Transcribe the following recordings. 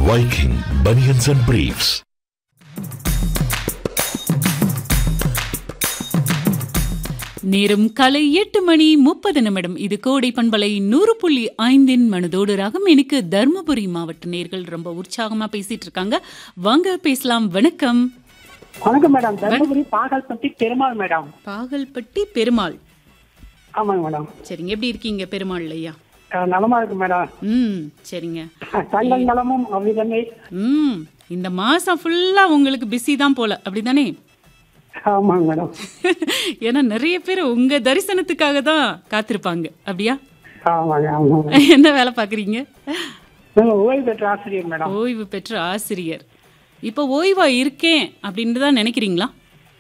Viking Bunions and Briefs. நேரம் காலை எட்டு மணி முப்பது நிமிடம் இது கோடை பண்பலை நூறு புள்ளி ஐந்தின் மனதோடு ராகம் எனக்கு தர்மபுரி மாவட்ட நேர்கள் ரொம்ப உற்சாகமா பேசிட்டு இருக்காங்க வாங்க பேசலாம் வணக்கம் வணக்கம் மேடம் தர்மபுரி பாகல்பட்டி பெருமாள் மேடம் பாகல்பட்டி பெருமாள் ஆமாங்க மேடம் சரிங்க எப்படி இருக்கீங்க பெருமாள் ஐயா அஹ் நலமா இருக்கு மேடம் ம் சரிங்க தங்கள் நலமும் அவ்விதமே ம் இந்த மாசம் ஃபுல்லா உங்களுக்கு பிஸி தான் போல அப்படிதானே ஆமாங்க மேடம் ஏன்னா நிறைய பேர் உங்க தரிசனத்துக்காக தான் காத்திருப்பாங்க அப்படியா ஆமாங்க ஆமாங்க என்ன வேலை பாக்குறீங்க நான் ஓய்வு பெற்ற ஆசிரியர் மேடம் ஓய்வு பெற்ற ஆசிரியர் இப்போ ஓய்வா இருக்கேன் அப்படின்னு தான் நினைக்கிறீங்களா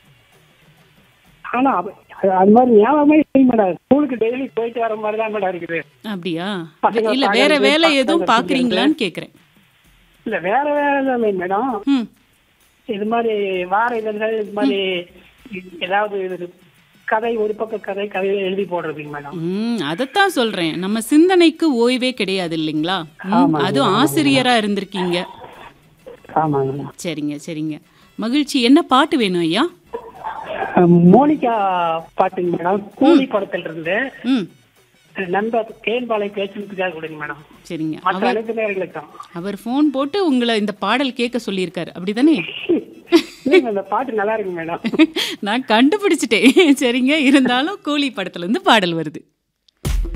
ஆனா அது அது மாதிரி ஞாபகமே இல்லை மேடம் ஸ்கூலுக்கு டெய்லி போயிட்டு வர மாதிரி தான் மேடம் இருக்குது அப்படியா பசங்க இல்ல வேற பார்க்கறது, வேலை எதுவும் பசங்க பாக்குறீங்களான்னு கேக்குறேன் இல்ல வேற வேற எதுவும் இல்லை மேடம் ம் இது மாதிரி வார இதழ்கள் இது மாதிரி ஏதாவது இது கதை ஒரு பக்க கதை கதையை எழுதி போடுறதுங்க மேடம் ம் அதைத்தான் சொல்றேன் நம்ம சிந்தனைக்கு ஓய்வே கிடையாது இல்லைங்களா ம், ஆமாங்க, அதுவும் ஆசிரியரா இருந்திருக்கீங்க ஆமாங்க மேடம் சரிங்க சரிங்க மகிழ்ச்சி என்ன பாட்டு வேணும் ஐயா அஹ் மோனிகா பாட்டுங்க மேடம் கூலி படத்துல இருந்து ம் நண்பர் கேன்பாலை பேச்சுக்காக கொடுங்க மேடம் சரிங்க மற்ற அவர் அனைத்து நேர்களுக்கும் அவர் ஃபோன் போட்டு உங்களை இந்த பாடல் கேட்க சொல்லியிருக்காரு அப்படிதானே இல்லைங்க, இந்த பாட்டு நல்லா இருக்கு மேடம் நான் கண்டுபிடிச்சிட்டேன் சரிங்க இருந்தாலும் கூலி படத்துல இருந்து பாடல் வருது